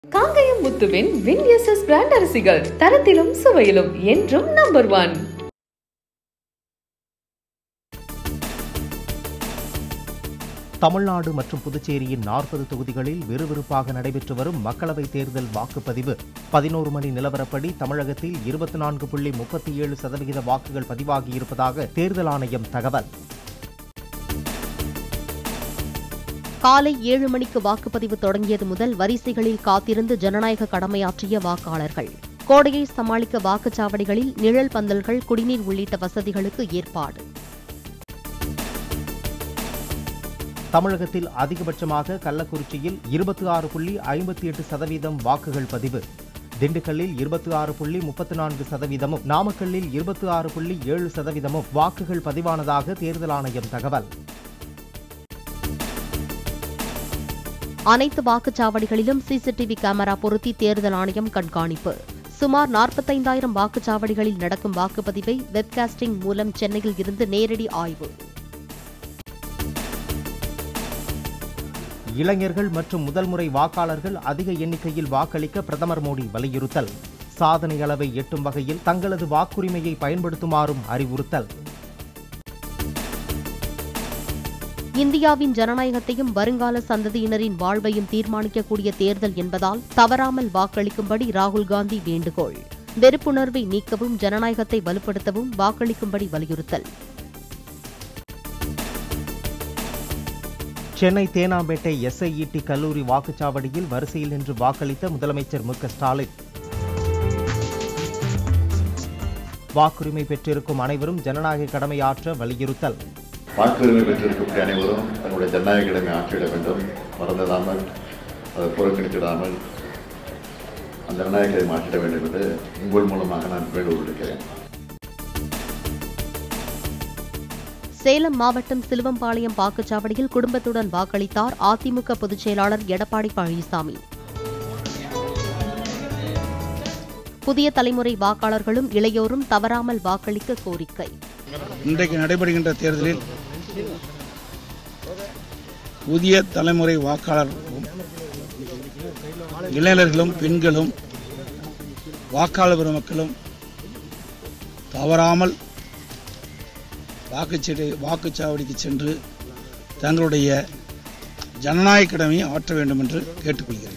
காங்கயம் முத்துவின் win SS brand அரிசிகள் தரத்திலும் சுவையிலும் என்றும் நம்பர் ஒன் தமிழ்நாடு மற்றும் புதுச்சேரியின் நாற்பது தொகுதிகளில் விறுவிறுப்பாக நடைபெற்று வரும் மக்களவைத் தேர்தல் வாக்குப்பதிவு பதினோரு மணி நிலவரப்படி தமிழகத்தில் இருபத்தி நான்கு புள்ளி முப்பத்தி ஏழு சதவிகித வாக்குகள் பதிவாகியிருப்பதாக தேர்தல் ஆணையம் தகவல் காலை ஏழு மணிக்கு வாக்குப்பதிவு தொடங்கியது முதல் வரிசைகளில் காத்திருந்து ஜனநாயக கடமையாற்றிய வாக்காளர்கள் கோடையை சமாளிக்க வாக்குச்சாவடிகளில் நிழல் பந்தல்கள் குடிநீர் உள்ளிட்ட வசதிகளுக்கு ஏற்பாடு தமிழகத்தில் அதிகபட்சமாக கள்ளக்குறிச்சியில் இருபத்தி ஆறு புள்ளி ஐம்பத்தி எட்டு சதவீதம் வாக்குகள் பதிவு திண்டுக்கல்லில் இருபத்தி ஆறு புள்ளி முப்பத்தி நான்கு சதவீதமும் நாமக்கல்லில் இருபத்தி ஆறு புள்ளி ஏழு சதவீதமும் வாக்குகள் பதிவானதாக தேர்தல் ஆணையம் தகவல் அனைத்து வாக்குச்சாவடிகளிலும் சிசிடிவி கேமரா பொருத்தி தேர்தல் ஆணையம் கண்காணிப்பு சுமார் நாற்பத்தைந்தாயிரம் வாக்குச்சாவடிகளில் நடக்கும் வாக்குப்பதிவை வெப்காஸ்டிங் மூலம் சென்னையில் இருந்து நேரடி ஆய்வு இளைஞர்கள் மற்றும் முதல் முறை வாக்காளர்கள் அதிக எண்ணிக்கையில் வாக்களிக்க பிரதமர் மோடி வலியுறுத்தல் சாதனை அளவை எட்டும் வகையில் தங்களது வாக்குரிமையை பயன்படுத்துமாறும் அறிவுறுத்தல் இந்தியாவின் ஜனநாயகத்தையும் வருங்கால சந்ததியினரின் வாழ்வையும் தீர்மானிக்கக்கூடிய தேர்தல் என்பதால் தவறாமல் வாக்களிக்கும்படி ராகுல் காந்தி வேண்டுகோள் வெறுப்புணர்வை நீக்கவும் ஜனநாயகத்தை வலுப்படுத்தவும் வாக்களிக்கும்படி வலியுறுத்தல் சென்னை தேனாம்பேட்டை எஸ்ஐஇடி கல்லூரி வாக்குச்சாவடியில் வரிசையில் நின்று வாக்களித்த முதலமைச்சர் மு க ஸ்டாலின் வாக்குரிமை பெற்றிருக்கும் அனைவரும் ஜனநாயக கடமையாற்ற வலியுறுத்தல் வாக்குரிமை பெற்றிருக்கக்கூடிய அனைவரும் தங்களுடைய ஜனநாயக கடமை ஆற்றிட வேண்டும் மறந்துடாமல் அதை புறக்கணித்திடாமல் அந்த ஜனநாயக கடமை ஆற்றிட வேண்டும் என்று உங்கள் மூலமாக நான் வேண்டுகோள் விடுக்கிறேன் சேலம் மாவட்டம் சிலுவம்பாளையம் வாக்குச்சாவடியில் குடும்பத்துடன் வாக்களித்தார் அதிமுக பொதுச் செயலாளர் எடப்பாடி பழனிசாமி புதிய தலைமுறை வாக்காளர்களும் இளையோரும் தவறாமல் வாக்களிக்க கோரிக்கை இன்றைக்கு நடைபெறுகின்ற தேர்தலில் புதிய தலைமுறை வாக்காளர்களும் இளைஞர்களும் பெண்களும் வாக்காளர் பெருமக்களும் தவறாமல் வாக்குச்சீட்டு வாக்குச்சாவடிக்கு சென்று தங்களுடைய ஜனநாயக கடமையை ஆற்ற வேண்டும் என்று கேட்டுக்கொள்கிறேன்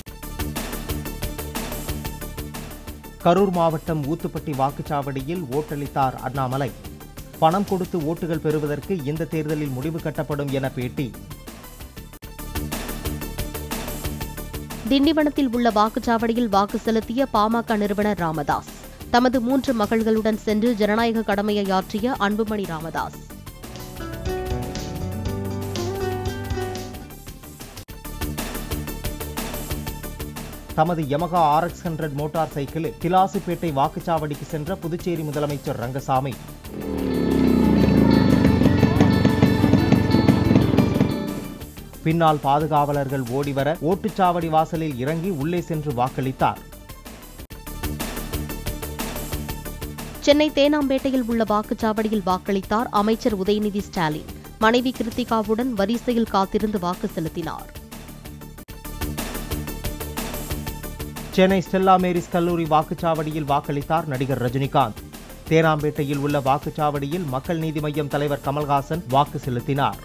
கரூர் மாவட்டம் ஊத்துப்பட்டி வாக்குச்சாவடியில் ஓட்டளித்தார் அண்ணாமலை பணம் கொடுத்து ஓட்டுகள் பெறுவதற்கு இந்த தேர்தலில் முடிவு கட்டப்படும் என பேட்டி திண்டிவனத்தில் உள்ள வாக்குச்சாவடியில் வாக்கு செலுத்திய பாமக நிறுவனர் ராமதாஸ் தமது மூன்று மகள்களுடன் சென்று ஜனநாயக கடமையை ஆற்றிய அன்புமணி ராமதாஸ் தமது யமகா ஆர்எக்ஸ் ஹண்ட்ரட் மோட்டார் சைக்கிளில் திலாசுப்பேட்டை வாக்குச்சாவடிக்கு சென்ற புதுச்சேரி முதலமைச்சர் ரங்கசாமி பின்னால் பாதுகாவலர்கள் ஓடிவர ஓட்டுச்சாவடி வாசலில் இறங்கி உள்ளே சென்று வாக்களித்தார் சென்னை தேனாம்பேட்டையில் உள்ள வாக்குச்சாவடியில் வாக்களித்தார் அமைச்சர் உதயநிதி ஸ்டாலின் மனைவி கிருத்திகாவுடன் வரிசையில் காத்திருந்து வாக்கு செலுத்தினார் சென்னை ஸ்டெல்லா மேரிஸ் கல்லூரி வாக்குச்சாவடியில் வாக்களித்தார் நடிகர் ரஜினிகாந்த் தேனாம்பேட்டையில் உள்ள வாக்குச்சாவடியில் மக்கள் நீதி மய்யம் தலைவர் கமல்ஹாசன் வாக்கு செலுத்தினார்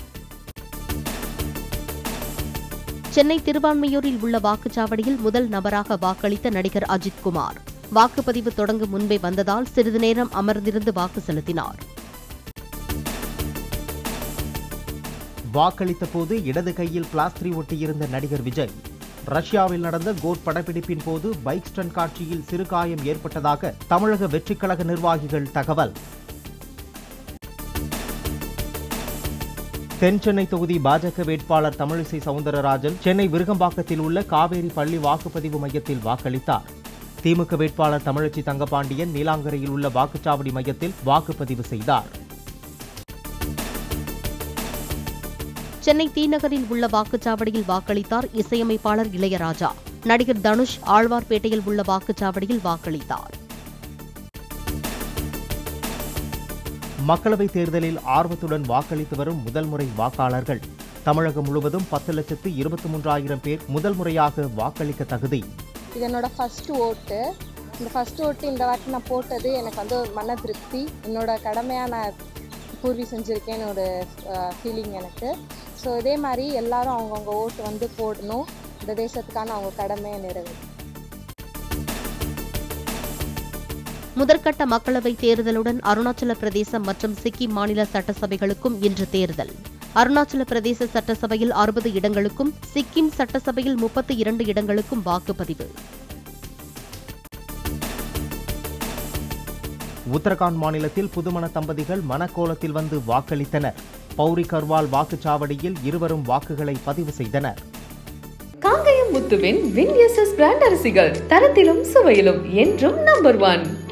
சென்னை திருவான்மையூரில் உள்ள வாக்குச்சாவடியில் முதல் நபராக வாக்களித்த நடிகர் அஜித் குமார் வாக்குப்பதிவு தொடங்கும் முன்பே வந்ததால் சிறிது நேரம் அமர்ந்திருந்து வாக்கு செலுத்தினார் வாக்களித்த போது இடது கையில் பிளாஸ்திரி ஒட்டியிருந்த நடிகர் விஜய் ரஷ்யாவில் நடந்த கோட் படப்பிடிப்பின் போது பைக் ஸ்டன் காட்சியில் சிறு காயம் ஏற்பட்டதாக தமிழக வெற்றிக் கழக நிர்வாகிகள் தகவல் தென் சென்னை தொகுதி பாஜக வேட்பாளர் தமிழிசை சவுந்தரராஜன் சென்னை விருகம்பாக்கத்தில் உள்ள காவேரி பள்ளி வாக்குப்பதிவு மையத்தில் வாக்களித்தார் திமுக வேட்பாளர் தமிழச்சி தங்கபாண்டியன் நீலாங்கரையில் உள்ள வாக்குச்சாவடி மையத்தில் வாக்குப்பதிவு செய்தார் சென்னை தீநகரில் உள்ள வாக்குச்சாவடியில் வாக்களித்தார் இசையமைப்பாளர் இளையராஜா நடிகர் தனுஷ் ஆழ்வார்பேட்டையில் உள்ள வாக்குச்சாவடியில் வாக்களித்தார் மக்களவைத் தேர்தலில் ஆர்வத்துடன் வாக்களித்து வரும் முதல் முறை வாக்காளர்கள் தமிழகம் முழுவதும் பத்து லட்சத்து இருபத்தி மூன்றாயிரம் பேர் முதல் முறையாக வாக்களிக்க தகுதி இது என்னோட ஃபர்ஸ்ட் ஓட்டு இந்த ஃபர்ஸ்ட் ஓட்டு இந்த வாட்டி நான் போட்டது எனக்கு வந்து ஒரு மன திருப்தி என்னோட கடமையாக நான் பூர்வி செஞ்சுருக்கேன்னு ஒரு ஃபீலிங் எனக்கு ஸோ இதே மாதிரி எல்லாரும் அவங்கவுங்க ஓட்டு வந்து போடணும் இந்த தேசத்துக்கான அவங்க கடமையை நிறைவேற்றணும் முதற்கட்ட மக்களவைத் தேர்தலுடன் அருணாச்சல பிரதேசம் மற்றும் சிக்கிம் மாநில சட்டசபைகளுக்கும் இன்று தேர்தல் அருணாச்சல பிரதேச சட்டசபையில் அறுபது இடங்களுக்கும் சிக்கிம் சட்டசபையில் முப்பத்தி இரண்டு இடங்களுக்கும் வாக்குப்பதிவு உத்தரகாண்ட் மாநிலத்தில் புதுமண தம்பதிகள் மணக்கோலத்தில் வந்து வாக்களித்தனர் பௌரி கர்வால் வாக்குச்சாவடியில் இருவரும் வாக்குகளை பதிவு செய்தனர் காங்கயம் முத்துவின் வின் எஸ்எஸ் பிராண்ட் அரிசிகள் தரத்திலும் சுவையிலும் என்றும் நம்பர் ஒன்